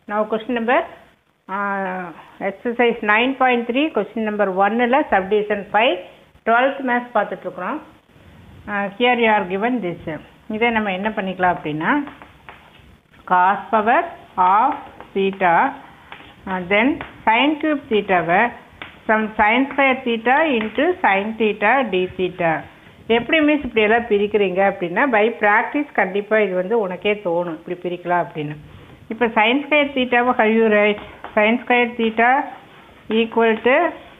now question number uh, exercise 9.3 question number 1 ல subdivision 5 12th maths பார்த்துட்டு இருக்கிறோம் here you are given this இதை நம்ம என்ன பண்ணிக்கலாம் அப்படின்னா cos power of theta uh, then sin cube theta some sin square theta into sin theta d theta எப்படி miss இப்படி எல்லாம் பிரிக்கிறீங்க அப்படின்னா பை ப்ராக்டிஸ் கண்டிப்பாக இது வந்து உனக்கே தோணும் இப்படி பிரிக்கலாம் அப்படின்னு இப்போ சைன் ஸ்கொயர் தீட்டாவை ஹையூ right sine square theta equal to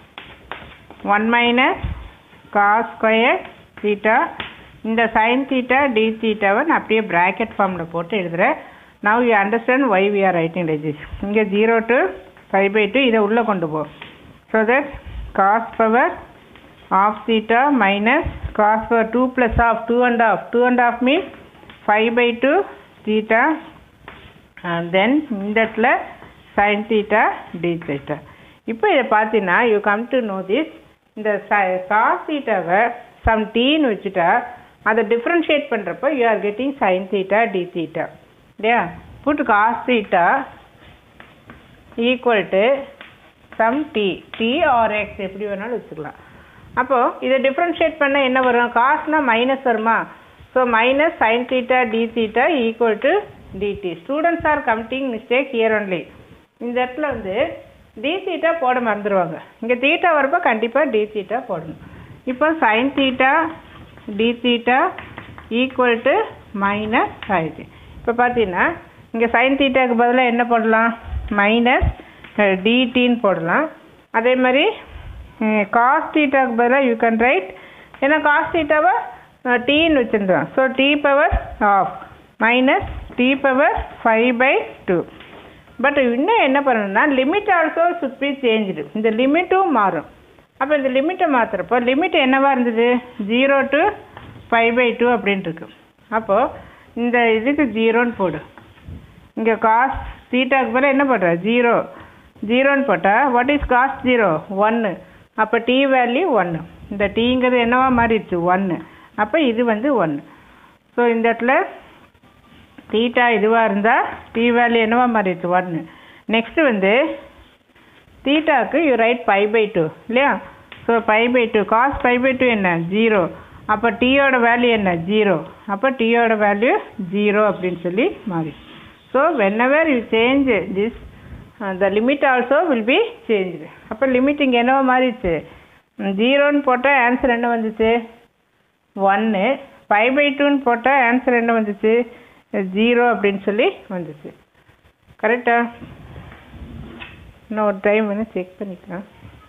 one minus cos square theta இந்த சைன் தீட்டா டி தீட்டாவை நான் அப்படியே ப்ராக்கெட் ஃபார்மில் போட்டு எழுதுகிறேன் now you understand why we are writing like this இங்கே zero to five by two இதை உள்ளே கொண்டு போ so that cos power half theta minus cos power 2 plus half 2 and half 2 and half means 5 by 2 theta and then இந்த இடத்துல sin theta d theta இப்போ இதை பார்த்தீங்கன்னா you come to know this இந்த காஸ் தீட்டாவை சம் டீன்னு வச்சுட்டா அதை டிஃப்ரென்ஷியேட் பண்ணுறப்போ you are getting sine theta d theta இல்லையா put cos theta equal to some t t or x எப்படி வேணாலும் வச்சுக்கலாம் அப்போது இதை டிஃப்ரென்ஷியேட் பண்ண என்ன வரும் காஸ்னால் மைனஸ் வருமா so minus sine theta d theta equal to dt students are committing mistake here only இந்த இடத்துல வந்து டி தீட்டா போட மறந்துடுவாங்க இங்கே தீட்டா வரப்போ கண்டிப்பாக டி தீட்டா போடணும் இப்போ sine theta d theta equal to minus sine இப்போ பார்த்தீங்கன்னா இங்கே சைன் தீட்டாக்கு பதிலாக என்ன போடலாம் மைனஸ் டிடின்னு போடலாம் அதே மாதிரி காஸ் தீட்டாக்கு பதிலாக யூ கேன் ரைட் ஏன்னா காஸ் தீட்டாவை டீன்னு வச்சுருந்தோம் so t power of minus t power five by two but இன்னும் என்ன பண்ணணும்னா limit also should be changed இந்த லிமிட்டும் மாறும் அப்போ இந்த லிமிட்டை மாற்றுறப்போ லிமிட் என்னவா இருந்தது zero to five by two அப்படின்ட்டு இருக்கு அப்போது இந்த இதுக்கு ஜீரோன்னு போடு இங்கே காஸ் தீட்டாக்கு பதிலாக என்ன பண்ணுற ஜீரோ ஜீரோன்னு போட்டால் வாட் இஸ் காஸ்ட் ஜீரோ ஒன்று அப்போ டி வேல்யூ ஒன்று இந்த டீங்கிறது என்னவா மாறிடுச்சு ஒன்று அப்போ இது வந்து ஒன்று ஸோ இந்த இடத்துல தீட்டா இதுவாக இருந்தால் டி வேல்யூ என்னவா மாறிடுச்சு ஒன்று நெக்ஸ்ட்டு வந்து தீட்டாவுக்கு you write five by two இல்லையா so five by two cos five by two என்ன ஜீரோ அப்போ டீயோட வேல்யூ என்ன ஜீரோ அப்போ டீயோட வேல்யூ ஜீரோ அப்படின்னு சொல்லி மாறி so whenever you change this the limit also will be change அப்போ லிமிட் இங்கே என்னவோ மாறிடுச்சு ஜீரோன்னு போட்டால் ஆன்சர் என்ன வந்துச்சு ஒன்று ஃபைவ் பை டூன்னு போட்டால் ஆன்சர் என்ன வந்துச்சு ஜீரோ அப்படின்னு சொல்லி வந்துச்சு கரெக்டா இன்னும் ஒரு டைம் வந்து செக் பண்ணிக்கலாம்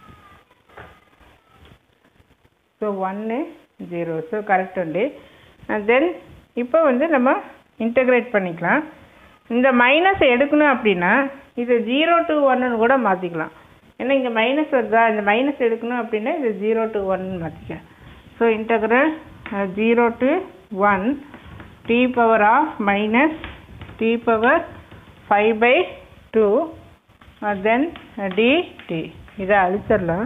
ஸோ ஒன்று zero so correct only then இப்போ வந்து நம்ம இன்டகிரேட் பண்ணிக்கலாம் இந்த மைனஸ் எடுக்கணும் அப்படின்னா இது ஜீரோ டு ஒன்னு கூட மாற்றிக்கலாம் ஏன்னா இங்கே மைனஸ் வருதா இந்த மைனஸ் எடுக்கணும் அப்படின்னா இது ஜீரோ டு ஒன்னு மாற்றிக்க so integral zero to one t power of minus t power five by two then d t இதை அழிச்சிடலாம்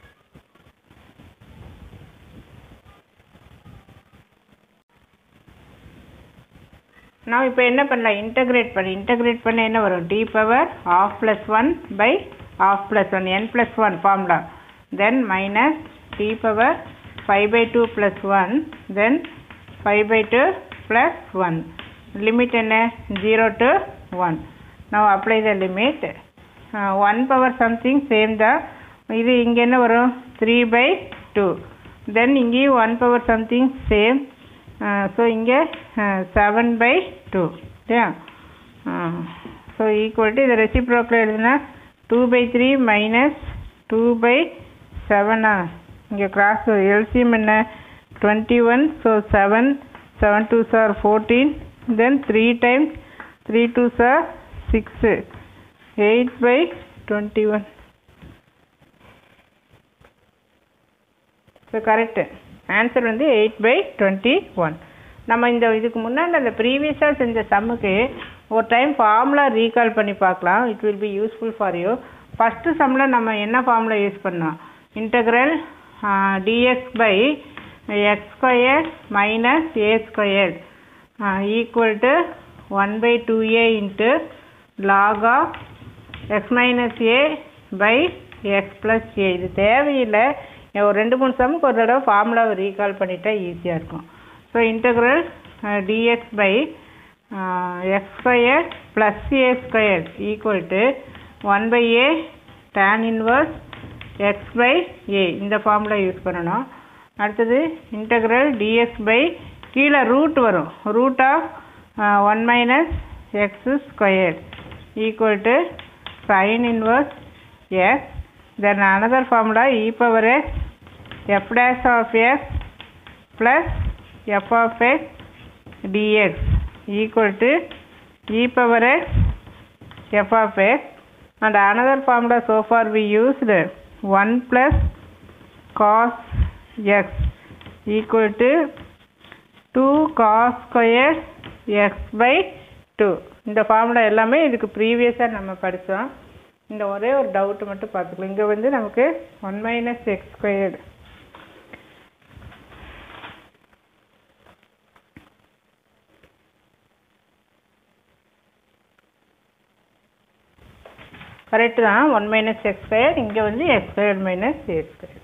நான் இப்போ என்ன பண்ணலாம் இன்டகிரேட் பண்ணி இன்டகிரேட் பண்ண என்ன வரும் t power of plus one by of plus one n plus one formula then minus t power five by two plus one then five by two plus one limit என்ன zero to one நான் apply the limit one power something same தான் இது இங்கே என்ன வரும் three by two then இங்கேயும் one power something same so இங்கே seven by two இல்லையா ஸோ ஈக்குவல் டு இதை ரெசிப்ரோக்கில் எழுதுனா two by three minus two by செவனா இங்கே கிராஸ் எல்சிஎம் என்ன twenty one so seven seven twos are fourteen then three times three twos are six eight by twenty one so correct answer வந்து eight by twenty one நம்ம இந்த இதுக்கு முன்னாடி அந்த ப்ரீவியஸாக செஞ்ச சம்முக்கு ஒரு டைம் ஃபார்முலா ரீகால் பண்ணி பார்க்கலாம் it will be useful for you first சம்மில் நம்ம என்ன ஃபார்முலா யூஸ் பண்ணோம் integral dx by x square minus a square equal to one by two a into log of x minus a by x plus a இது தேவையில்லை ஒரு ரெண்டு மூணு சம்முக்கு ஒரு தடவை ஃபார்முலாவை ரீகால் பண்ணிட்டா ஈஸியாக இருக்கும் so integral dx by x square plus a square equal to one by a tan inverse x by a இந்த ஃபார்முலா யூஸ் பண்ணணும் அடுத்தது இன்டகிரல் டிஎக்ஸ் பை கீழே ரூட் வரும் root of one minus x square equal to sine inverse x then another formula e power x f dash of x plus f of x dx equal to e power x f of x and another formula so far we used 1 plus cos x equal to 2 cos square x by 2 இந்த formula எல்லாமே இதுக்கு ப்ரீவியஸாக நம்ம படித்தோம் இந்த ஒரே ஒரு doubt மட்டும் பார்த்துக்கலாம் இங்கே வந்து நமக்கு one minus x squared correct தான் ஒன் மைனஸ் எக்ஸ் ஸ்கொயர் இங்கே வந்து x square minus a square